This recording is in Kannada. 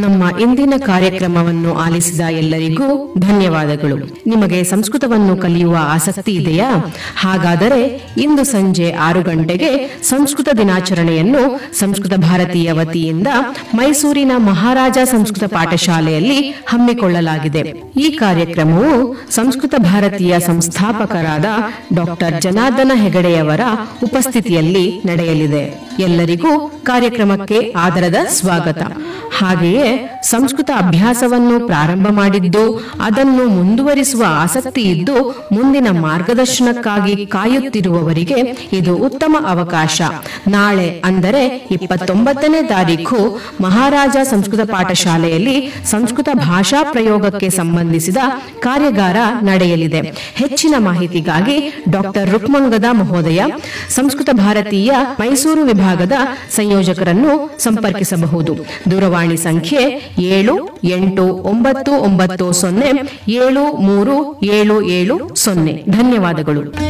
ನಮ್ಮ ಇಂದಿನ ಕಾರ್ಯಕ್ರಮವನ್ನು ಆಲಿಸಿದ ಎಲ್ಲರಿಗೂ ಧನ್ಯವಾದಗಳು ನಿಮಗೆ ಸಂಸ್ಕೃತವನ್ನು ಕಲಿಯುವ ಆಸಕ್ತಿ ಇದೆಯಾ ಹಾಗಾದರೆ ಇಂದು ಸಂಜೆ ಆರು ಗಂಟೆಗೆ ಸಂಸ್ಕೃತ ದಿನಾಚರಣೆಯನ್ನು ಸಂಸ್ಕೃತ ಭಾರತೀಯ ವತಿಯಿಂದ ಮೈಸೂರಿನ ಮಹಾರಾಜ ಸಂಸ್ಕೃತ ಪಾಠಶಾಲೆಯಲ್ಲಿ ಹಮ್ಮಿಕೊಳ್ಳಲಾಗಿದೆ ಈ ಕಾರ್ಯಕ್ರಮವು ಸಂಸ್ಕೃತ ಭಾರತೀಯ ಸಂಸ್ಥಾಪಕರಾದ ಡಾಕ್ಟರ್ ಜನಾರ್ದನ ಹೆಗಡೆಯವರ ಉಪಸ್ಥಿತಿಯಲ್ಲಿ ನಡೆಯಲಿದೆ ಎಲ್ಲರಿಗೂ ಕಾರ್ಯಕ್ರಮಕ್ಕೆ ಆದರದ ಸ್ವಾಗತ ಹಾಗೆಯೇ ಸಂಸ್ಕೃತ ಅಭ್ಯಾಸವನ್ನು ಪ್ರಾರಂಭ ಮಾಡಿದ್ದು ಅದನ್ನು ಮುಂದುವರಿಸುವ ಆಸಕ್ತಿ ಇದ್ದು ಮುಂದಿನ ಮಾರ್ಗದರ್ಶನಕ್ಕಾಗಿ ಕಾಯುತ್ತಿರುವವರಿಗೆ ಇದು ಉತ್ತಮ ಅವಕಾಶ ನಾಳೆ ಅಂದರೆ ಇಪ್ಪತ್ತೊಂಬತ್ತನೇ ತಾರೀಕು ಮಹಾರಾಜ ಸಂಸ್ಕೃತ ಪಾಠಶಾಲೆಯಲ್ಲಿ ಸಂಸ್ಕೃತ ಭಾಷಾ ಪ್ರಯೋಗಕ್ಕೆ ಸಂಬಂಧಿಸಿದ ಕಾರ್ಯಾಗಾರ ನಡೆಯಲಿದೆ ಹೆಚ್ಚಿನ ಮಾಹಿತಿಗಾಗಿ ಡಾಕ್ಟರ್ ರುಕ್ಮಂಗದ ಮಹೋದಯ ಸಂಸ್ಕೃತ ಭಾರತೀಯ ಮೈಸೂರು ವಿಭಾಗದ ಸಂಯೋಜಕರನ್ನು ಸಂಪರ್ಕಿಸಬಹುದು ದೂರವಾಣಿ ಸಂಖ್ಯೆ ಏಳು ಎಂಟು ಒಂಬತ್ತು ಒಂಬತ್ತು ಸೊನ್ನೆ ಏಳು ಮೂರು ಏಳು ಏಳು ಸೊನ್ನೆ ಧನ್ಯವಾದಗಳು